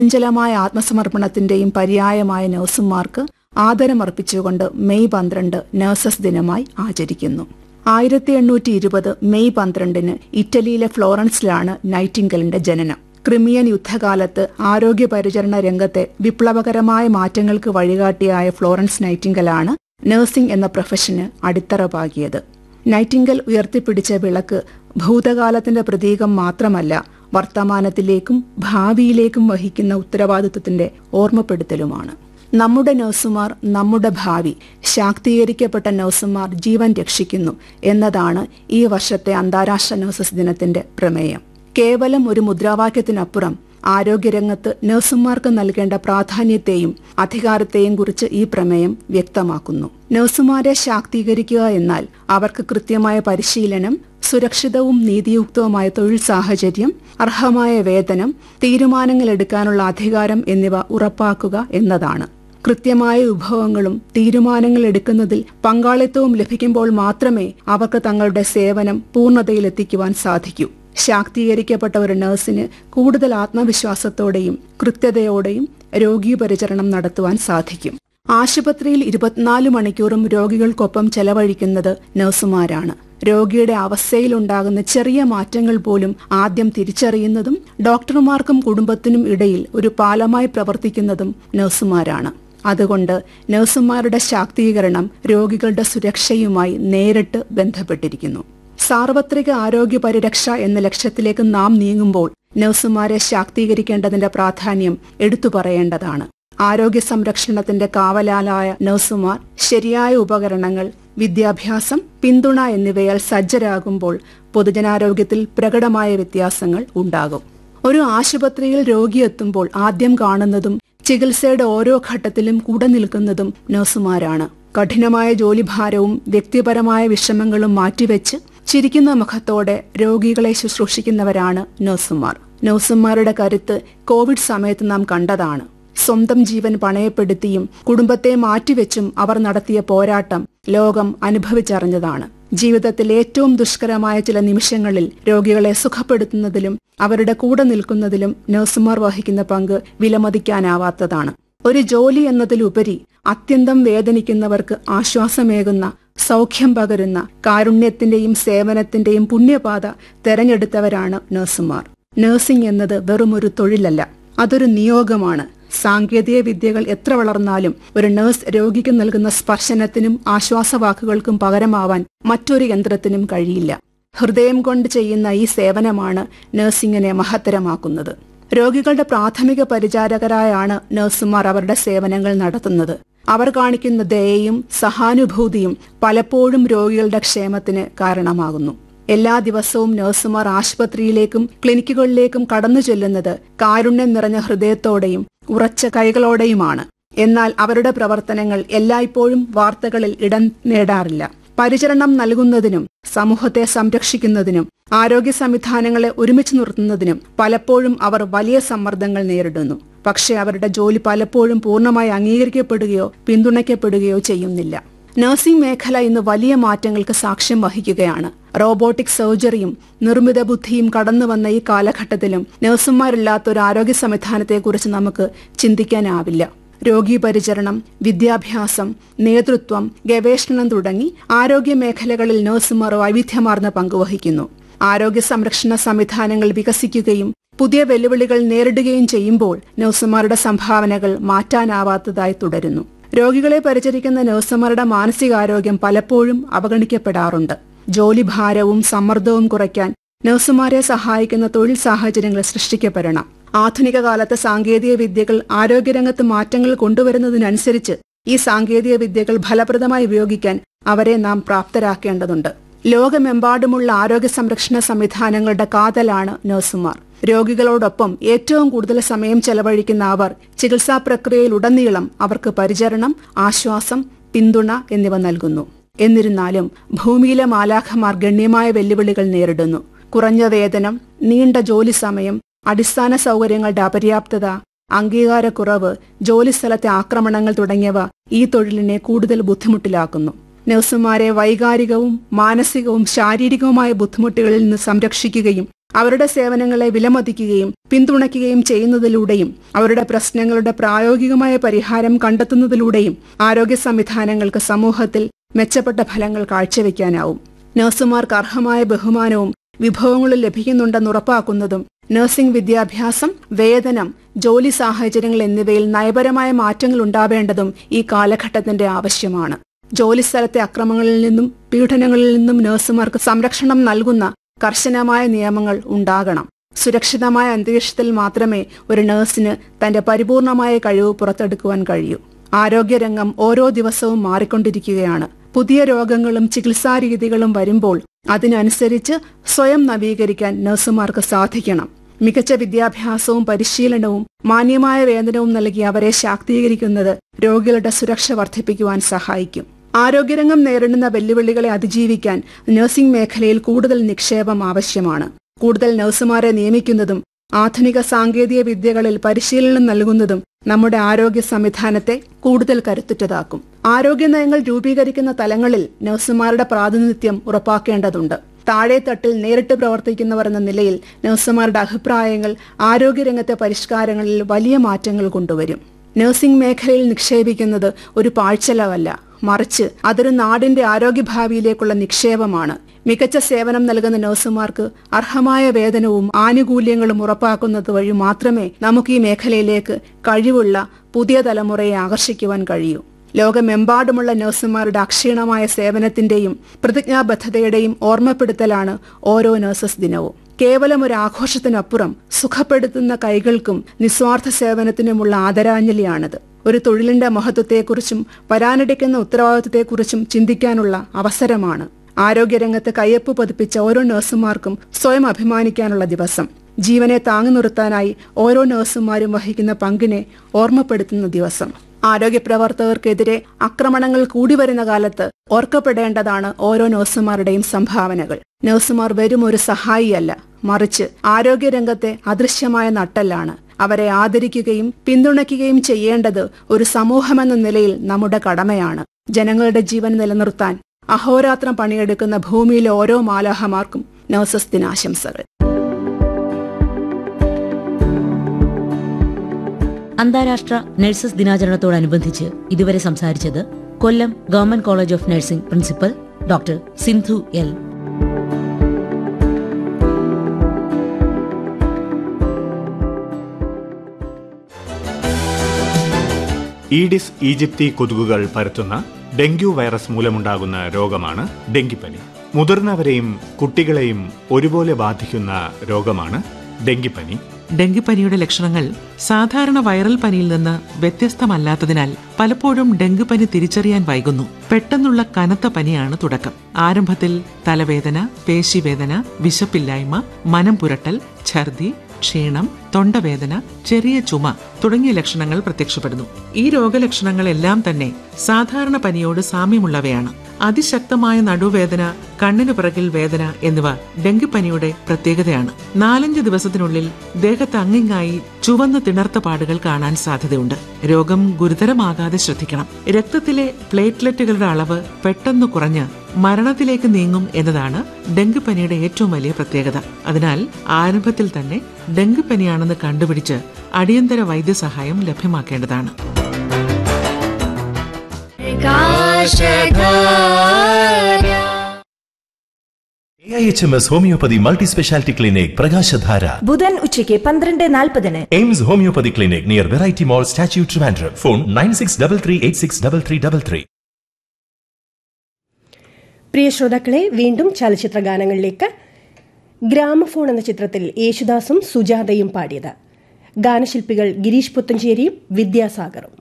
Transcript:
ചഞ്ചലമായ ആത്മസമർപ്പണത്തിന്റെയും പര്യായമായ നഴ്സുമാർക്ക് ആദരമർപ്പിച്ചുകൊണ്ട് May പന്ത്രണ്ട് nurses ദിനമായി ആചരിക്കുന്നു ആയിരത്തി എണ്ണൂറ്റി ഇരുപത് മെയ് പന്ത്രണ്ടിന് ഇറ്റലിയിലെ ഫ്ലോറൻസിലാണ് നൈറ്റിംഗലിന്റെ ജനനം ക്രിമിയൻ യുദ്ധകാലത്ത് ആരോഗ്യ പരിചരണ രംഗത്തെ വിപ്ലവകരമായ മാറ്റങ്ങൾക്ക് വഴികാട്ടിയായ ഫ്ലോറൻസ് നൈറ്റിംഗലാണ് നഴ്സിംഗ് എന്ന പ്രൊഫഷന് അടിത്തറ പാകിയത് നൈറ്റിംഗൽ ഉയർത്തിപ്പിടിച്ച വിളക്ക് ഭൂതകാലത്തിന്റെ പ്രതീകം മാത്രമല്ല വർത്തമാനത്തിലേക്കും ഭാവിയിലേക്കും വഹിക്കുന്ന ഉത്തരവാദിത്വത്തിന്റെ ഓർമ്മപ്പെടുത്തലുമാണ് നമ്മുടെ നഴ്സുമാർ നമ്മുടെ ഭാവി ശാക്തീകരിക്കപ്പെട്ട നഴ്സുമാർ ജീവൻ രക്ഷിക്കുന്നു എന്നതാണ് ഈ വർഷത്തെ അന്താരാഷ്ട്ര നഴ്സസ് ദിനത്തിന്റെ പ്രമേയം കേവലം ഒരു മുദ്രാവാക്യത്തിനപ്പുറം ആരോഗ്യരംഗത്ത് നഴ്സുമാർക്ക് നൽകേണ്ട പ്രാധാന്യത്തെയും അധികാരത്തെയും കുറിച്ച് ഈ പ്രമേയം വ്യക്തമാക്കുന്നു നഴ്സുമാരെ ശാക്തീകരിക്കുക എന്നാൽ അവർക്ക് കൃത്യമായ പരിശീലനം സുരക്ഷിതവും നീതിയുക്തവുമായ തൊഴിൽ സാഹചര്യം അർഹമായ വേതനം തീരുമാനങ്ങൾ എടുക്കാനുള്ള അധികാരം എന്നിവ ഉറപ്പാക്കുക എന്നതാണ് കൃത്യമായ വിഭവങ്ങളും തീരുമാനങ്ങൾ എടുക്കുന്നതിൽ പങ്കാളിത്തവും ലഭിക്കുമ്പോൾ മാത്രമേ അവർക്ക് തങ്ങളുടെ സേവനം പൂർണ്ണതയിലെത്തിക്കുവാൻ സാധിക്കൂ ശാക്തീകരിക്കപ്പെട്ട ഒരു നഴ്സിന് കൂടുതൽ ആത്മവിശ്വാസത്തോടെയും കൃത്യതയോടെയും രോഗീപരിചരണം നടത്തുവാൻ സാധിക്കും ആശുപത്രിയിൽ ഇരുപത്തിനാല് മണിക്കൂറും രോഗികൾക്കൊപ്പം ചെലവഴിക്കുന്നത് നഴ്സുമാരാണ് രോഗിയുടെ അവസ്ഥയിലുണ്ടാകുന്ന ചെറിയ മാറ്റങ്ങൾ പോലും ആദ്യം തിരിച്ചറിയുന്നതും ഡോക്ടർമാർക്കും കുടുംബത്തിനും ഇടയിൽ ഒരു പാലമായി പ്രവർത്തിക്കുന്നതും നഴ്സുമാരാണ് അതുകൊണ്ട് നഴ്സുമാരുടെ ശാക്തീകരണം രോഗികളുടെ സുരക്ഷയുമായി നേരിട്ട് ബന്ധപ്പെട്ടിരിക്കുന്നു സാർവത്രിക ആരോഗ്യ പരിരക്ഷ എന്ന ലക്ഷ്യത്തിലേക്ക് നാം നീങ്ങുമ്പോൾ നഴ്സുമാരെ ശാക്തീകരിക്കേണ്ടതിന്റെ പ്രാധാന്യം എടുത്തു പറയേണ്ടതാണ് ആരോഗ്യ സംരക്ഷണത്തിന്റെ കാവലാലായ നഴ്സുമാർ ശരിയായ ഉപകരണങ്ങൾ വിദ്യാഭ്യാസം പിന്തുണ എന്നിവയാൽ സജ്ജരാകുമ്പോൾ പൊതുജനാരോഗ്യത്തിൽ പ്രകടമായ വ്യത്യാസങ്ങൾ ഉണ്ടാകും ഒരു ആശുപത്രിയിൽ രോഗിയെത്തുമ്പോൾ ആദ്യം കാണുന്നതും ചികിത്സയുടെ ഓരോ ഘട്ടത്തിലും കൂടെ നിൽക്കുന്നതും നഴ്സുമാരാണ് കഠിനമായ ജോലിഭാരവും വ്യക്തിപരമായ വിഷമങ്ങളും മാറ്റിവെച്ച് ചിരിക്കുന്ന മുഖത്തോടെ രോഗികളെ ശുശ്രൂഷിക്കുന്നവരാണ് നഴ്സുമാർ നഴ്സുമാരുടെ കരുത്ത് കോവിഡ് സമയത്ത് നാം കണ്ടതാണ് സ്വന്തം ജീവൻ പണയപ്പെടുത്തിയും കുടുംബത്തെ മാറ്റിവെച്ചും അവർ നടത്തിയ പോരാട്ടം ലോകം അനുഭവിച്ചറിഞ്ഞതാണ് ജീവിതത്തിൽ ഏറ്റവും ദുഷ്കരമായ ചില നിമിഷങ്ങളിൽ രോഗികളെ സുഖപ്പെടുത്തുന്നതിലും അവരുടെ കൂടെ നിൽക്കുന്നതിലും നഴ്സുമാർ വഹിക്കുന്ന പങ്ക് വിലമതിക്കാനാവാത്തതാണ് ഒരു ജോലി എന്നതിലുപരി അത്യന്തം വേദനിക്കുന്നവർക്ക് ആശ്വാസമേകുന്ന സൗഖ്യം പകരുന്ന കാരുണ്യത്തിന്റെയും സേവനത്തിന്റെയും പുണ്യപാത തെരഞ്ഞെടുത്തവരാണ് നഴ്സുമാർ നഴ്സിംഗ് എന്നത് വെറുമൊരു തൊഴിലല്ല അതൊരു നിയോഗമാണ് സാങ്കേതിക വിദ്യകൾ എത്ര വളർന്നാലും ഒരു നഴ്സ് രോഗിക്ക് നൽകുന്ന സ്പർശനത്തിനും ആശ്വാസവാക്കുകൾക്കും പകരമാവാൻ മറ്റൊരു യന്ത്രത്തിനും കഴിയില്ല ഹൃദയം കൊണ്ട് ചെയ്യുന്ന ഈ സേവനമാണ് നഴ്സിംഗിനെ മഹത്തരമാക്കുന്നത് രോഗികളുടെ പ്രാഥമിക പരിചാരകരായാണ് നഴ്സുമാർ അവരുടെ സേവനങ്ങൾ നടത്തുന്നത് അവർ കാണിക്കുന്ന ദയയും സഹാനുഭൂതിയും പലപ്പോഴും രോഗികളുടെ ക്ഷേമത്തിന് കാരണമാകുന്നു എല്ലാ ദിവസവും നഴ്സുമാർ ആശുപത്രിയിലേക്കും ക്ലിനിക്കുകളിലേക്കും കടന്നു ചെല്ലുന്നത് കാരുണ്യം നിറഞ്ഞ ഹൃദയത്തോടെയും ഉറച്ച കൈകളോടെയുമാണ് എന്നാൽ അവരുടെ പ്രവർത്തനങ്ങൾ എല്ലായ്പ്പോഴും വാർത്തകളിൽ ഇടം നേടാറില്ല പരിചരണം നൽകുന്നതിനും സമൂഹത്തെ സംരക്ഷിക്കുന്നതിനും ആരോഗ്യ സംവിധാനങ്ങളെ ഒരുമിച്ച് നിർത്തുന്നതിനും പലപ്പോഴും അവർ വലിയ സമ്മർദ്ദങ്ങൾ നേരിടുന്നു പക്ഷേ അവരുടെ ജോലി പലപ്പോഴും പൂർണ്ണമായി അംഗീകരിക്കപ്പെടുകയോ പിന്തുണയ്ക്കപ്പെടുകയോ ചെയ്യുന്നില്ല നഴ്സിംഗ് മേഖല ഇന്ന് വലിയ മാറ്റങ്ങൾക്ക് സാക്ഷ്യം വഹിക്കുകയാണ് റോബോട്ടിക് സർജറിയും നിർമ്മിത ബുദ്ധിയും കടന്നു വന്ന ഈ കാലഘട്ടത്തിലും നഴ്സുമാരില്ലാത്ത ഒരു ആരോഗ്യ സംവിധാനത്തെക്കുറിച്ച് നമുക്ക് ചിന്തിക്കാനാവില്ല രോഗീ പരിചരണം വിദ്യാഭ്യാസം നേതൃത്വം ഗവേഷണം തുടങ്ങി ആരോഗ്യ മേഖലകളിൽ നഴ്സുമാർ വൈവിധ്യമാർന്ന പങ്കുവഹിക്കുന്നു ആരോഗ്യ സംരക്ഷണ സംവിധാനങ്ങൾ വികസിക്കുകയും പുതിയ വെല്ലുവിളികൾ നേരിടുകയും ചെയ്യുമ്പോൾ നഴ്സുമാരുടെ സംഭാവനകൾ മാറ്റാനാവാത്തതായി തുടരുന്നു രോഗികളെ പരിചരിക്കുന്ന നഴ്സുമാരുടെ മാനസികാരോഗ്യം പലപ്പോഴും അവഗണിക്കപ്പെടാറുണ്ട് ജോലിഭാരവും സമ്മർദ്ദവും കുറയ്ക്കാൻ നഴ്സുമാരെ സഹായിക്കുന്ന തൊഴിൽ സാഹചര്യങ്ങൾ സൃഷ്ടിക്കപ്പെടണം ആധുനിക കാലത്തെ സാങ്കേതിക വിദ്യകൾ ആരോഗ്യരംഗത്ത് മാറ്റങ്ങൾ കൊണ്ടുവരുന്നതിനനുസരിച്ച് ഈ സാങ്കേതിക വിദ്യകൾ ഫലപ്രദമായി ഉപയോഗിക്കാൻ അവരെ നാം പ്രാപ്തരാക്കേണ്ടതുണ്ട് ലോകമെമ്പാടുമുള്ള ആരോഗ്യ സംരക്ഷണ സംവിധാനങ്ങളുടെ കാതലാണ് നഴ്സുമാർ രോഗികളോടൊപ്പം ഏറ്റവും കൂടുതൽ സമയം ചെലവഴിക്കുന്ന അവർ ചികിത്സാ പ്രക്രിയയിലുടനീളം അവർക്ക് പരിചരണം ആശ്വാസം പിന്തുണ എന്നിവ നൽകുന്നു എന്നിരുന്നാലും ഭൂമിയിലെ മാലാഖമാർ ഗണ്യമായ വെല്ലുവിളികൾ നേരിടുന്നു കുറഞ്ഞ വേതനം നീണ്ട ജോലി സമയം അടിസ്ഥാന സൗകര്യങ്ങളുടെ അപര്യാപ്തത അംഗീകാരക്കുറവ് ജോലിസ്ഥലത്തെ ആക്രമണങ്ങൾ തുടങ്ങിയവ ഈ തൊഴിലിനെ കൂടുതൽ ബുദ്ധിമുട്ടിലാക്കുന്നു നഴ്സുമാരെ വൈകാരികവും മാനസികവും ശാരീരികവുമായ ബുദ്ധിമുട്ടുകളിൽ നിന്ന് സംരക്ഷിക്കുകയും അവരുടെ സേവനങ്ങളെ വിലമതിക്കുകയും പിന്തുണയ്ക്കുകയും ചെയ്യുന്നതിലൂടെയും അവരുടെ പ്രശ്നങ്ങളുടെ പ്രായോഗികമായ പരിഹാരം കണ്ടെത്തുന്നതിലൂടെയും ആരോഗ്യ സംവിധാനങ്ങൾക്ക് സമൂഹത്തിൽ മെച്ചപ്പെട്ട ഫലങ്ങൾ കാഴ്ചവെക്കാനാവും നഴ്സുമാർക്ക് അർഹമായ ബഹുമാനവും വിഭവങ്ങളും ലഭിക്കുന്നുണ്ടെന്ന് ഉറപ്പാക്കുന്നതും നഴ്സിംഗ് വിദ്യാഭ്യാസം വേതനം ജോലി സാഹചര്യങ്ങൾ എന്നിവയിൽ നയപരമായ മാറ്റങ്ങൾ ഉണ്ടാവേണ്ടതും ഈ കാലഘട്ടത്തിന്റെ ആവശ്യമാണ് ജോലിസ്ഥലത്തെ അക്രമങ്ങളിൽ നിന്നും പീഡനങ്ങളിൽ നിന്നും നഴ്സുമാർക്ക് സംരക്ഷണം നൽകുന്ന കർശനമായ നിയമങ്ങൾ ഉണ്ടാകണം സുരക്ഷിതമായ അന്തരീക്ഷത്തിൽ മാത്രമേ ഒരു നഴ്സിന് തന്റെ പരിപൂർണമായ കഴിവ് പുറത്തെടുക്കുവാൻ കഴിയൂ ആരോഗ്യരംഗം ഓരോ ദിവസവും മാറിക്കൊണ്ടിരിക്കുകയാണ് പുതിയ രോഗങ്ങളും ചികിത്സാരീതികളും വരുമ്പോൾ അതിനനുസരിച്ച് സ്വയം നവീകരിക്കാൻ നഴ്സുമാർക്ക് സാധിക്കണം മികച്ച വിദ്യാഭ്യാസവും പരിശീലനവും മാന്യമായ വേതനവും നൽകി അവരെ ശാക്തീകരിക്കുന്നത് രോഗികളുടെ സുരക്ഷ വർദ്ധിപ്പിക്കുവാൻ സഹായിക്കും ആരോഗ്യരംഗം നേരിടുന്ന വെല്ലുവിളികളെ അതിജീവിക്കാൻ നഴ്സിംഗ് മേഖലയിൽ കൂടുതൽ നിക്ഷേപം ആവശ്യമാണ് കൂടുതൽ നഴ്സുമാരെ നിയമിക്കുന്നതും ആധുനിക സാങ്കേതിക വിദ്യകളിൽ പരിശീലനം നൽകുന്നതും നമ്മുടെ ആരോഗ്യ സംവിധാനത്തെ കൂടുതൽ കരുത്തുറ്റതാക്കും ആരോഗ്യ നയങ്ങൾ രൂപീകരിക്കുന്ന തലങ്ങളിൽ നഴ്സുമാരുടെ പ്രാതിനിധ്യം ഉറപ്പാക്കേണ്ടതുണ്ട് താഴെത്തട്ടിൽ നേരിട്ട് പ്രവർത്തിക്കുന്നവർ എന്ന നിലയിൽ നഴ്സുമാരുടെ അഭിപ്രായങ്ങൾ ആരോഗ്യരംഗത്തെ പരിഷ്കാരങ്ങളിൽ വലിയ മാറ്റങ്ങൾ കൊണ്ടുവരും നഴ്സിംഗ് മേഖലയിൽ നിക്ഷേപിക്കുന്നത് ഒരു പാഴ്ചലവല്ല മറിച്ച് അതൊരു നാടിന്റെ ആരോഗ്യഭാവിയിലേക്കുള്ള നിക്ഷേപമാണ് മികച്ച സേവനം നൽകുന്ന നഴ്സുമാർക്ക് അർഹമായ വേതനവും ആനുകൂല്യങ്ങളും ഉറപ്പാക്കുന്നത് വഴി മാത്രമേ നമുക്ക് ഈ മേഖലയിലേക്ക് കഴിവുള്ള പുതിയ തലമുറയെ ആകർഷിക്കുവാൻ കഴിയൂ ലോകമെമ്പാടുമുള്ള നഴ്സുമാരുടെ അക്ഷീണമായ സേവനത്തിന്റെയും പ്രതിജ്ഞാബദ്ധതയുടെയും ഓർമ്മപ്പെടുത്തലാണ് ഓരോ നഴ്സസ് ദിനവും കേവലം ഒരു ആഘോഷത്തിനപ്പുറം സുഖപ്പെടുത്തുന്ന കൈകൾക്കും നിസ്വാർത്ഥ സേവനത്തിനുമുള്ള ആദരാഞ്ജലിയാണിത് ഒരു തൊഴിലിന്റെ മഹത്വത്തെക്കുറിച്ചും വരാനിടയ്ക്കുന്ന ഉത്തരവാദിത്വത്തെക്കുറിച്ചും ചിന്തിക്കാനുള്ള അവസരമാണ് ആരോഗ്യരംഗത്ത് കയ്യൊപ്പ് പതിപ്പിച്ച ഓരോ നഴ്സുമാർക്കും സ്വയം അഭിമാനിക്കാനുള്ള ദിവസം ജീവനെ താങ്ങി നിർത്താനായി ഓരോ നഴ്സുമാരും വഹിക്കുന്ന പങ്കിനെ ഓർമ്മപ്പെടുത്തുന്ന ദിവസം ആരോഗ്യപ്രവർത്തകർക്കെതിരെ ആക്രമണങ്ങൾ കൂടി വരുന്ന കാലത്ത് ഓർക്കപ്പെടേണ്ടതാണ് ഓരോ നഴ്സുമാരുടെയും സംഭാവനകൾ നഴ്സുമാർ വെറും ഒരു സഹായിയല്ല മറിച്ച് ആരോഗ്യരംഗത്തെ അദൃശ്യമായ നട്ടല്ലാണ് അവരെ ആദരിക്കുകയും പിന്തുണയ്ക്കുകയും ചെയ്യേണ്ടത് ഒരു സമൂഹമെന്ന നിലയിൽ നമ്മുടെ കടമയാണ് ജനങ്ങളുടെ ജീവൻ നിലനിർത്താൻ അഹോരാത്രം പണിയെടുക്കുന്ന ഭൂമിയിലെ ഓരോ മാലാഹമാർക്കും നഴ്സസ് ദിനാശംസകൾ അന്താരാഷ്ട്ര നഴ്സസ് ദിനാചരണത്തോടനുബന്ധിച്ച് ഇതുവരെ സംസാരിച്ചത് Kollam government college of nursing principal doctor Sindhu L Aedes aegypti കൊതുകുകൾ പരത്തുന്ന ഡെങ്കു വൈറസ് മൂലമുണ്ടാകുന്ന രോഗമാണ് ഡെങ്കിപ്പനി മുതിർന്നവരെയും കുട്ടികളെയും ഒരുപോലെ ബാധിക്കുന്ന രോഗമാണ് ഡെങ്കിപ്പനി ഡെങ്കിപ്പനിയുടെ ലക്ഷണങ്ങൾ സാധാരണ വൈറൽ പനിയിൽ നിന്ന് വ്യത്യസ്തമല്ലാത്തതിനാൽ പലപ്പോഴും ഡെങ്കിപ്പനി തിരിച്ചറിയാൻ വൈകുന്നു പെട്ടെന്നുള്ള കനത്ത പനിയാണ് തുടക്കം ആരംഭത്തിൽ തലവേദന പേശിവേദന വിശപ്പില്ലായ്മ മനം പുരട്ടൽ ഛർദി ക്ഷീണം തൊണ്ടവേദന ചെറിയ ചുമ തുടങ്ങിയ ലക്ഷണങ്ങൾ പ്രത്യക്ഷപ്പെടുന്നു ഈ രോഗലക്ഷണങ്ങളെല്ലാം തന്നെ സാധാരണ പനിയോട് സാമ്യമുള്ളവയാണ് അതിശക്തമായ നടുവേദന കണ്ണിനു പിറകിൽ വേദന എന്നിവ ഡെങ്കിപ്പനിയുടെ പ്രത്യേകതയാണ് നാലഞ്ച് ദിവസത്തിനുള്ളിൽ ദേഹത്ത് അങ്ങിങ്ങായി ചുവന്ന് തിണർത്ത പാടുകൾ കാണാൻ സാധ്യതയുണ്ട് രോഗം ഗുരുതരമാകാതെ ശ്രദ്ധിക്കണം രക്തത്തിലെ പ്ലേറ്റ്ലെറ്റുകളുടെ അളവ് പെട്ടെന്ന് കുറഞ്ഞ് മരണത്തിലേക്ക് നീങ്ങും എന്നതാണ് ഡെങ്കിപ്പനിയുടെ ഏറ്റവും വലിയ പ്രത്യേകത അതിനാൽ ആരംഭത്തിൽ തന്നെ ഡെങ്കിപ്പനിയാണെന്ന് കണ്ടുപിടിച്ച് അടിയന്തര വൈദ്യസഹായം ലഭ്യമാക്കേണ്ടതാണ് A I H M S homoeopathy multi speciality clinic Prakashadhara ബുധൻ ഉച്ചയ്ക്ക് പന്ത്രണ്ട് നാൽപ്പതിന് AIMS homoeopathy clinic near variety mall statue Trivandrum phone nine six double three eight six double three double three പ്രിയ ശ്രോതാക്കളെ വീണ്ടും ചലച്ചിത്ര ഗാനങ്ങളിലേക്ക് ഗ്രാമഫോൺ എന്ന ചിത്രത്തിൽ യേശുദാസും സുജാതയും പാടിയത് ഗാനശില്പികൾ ഗിരീഷ് പുത്തഞ്ചേരിയും വിദ്യാസാഗറും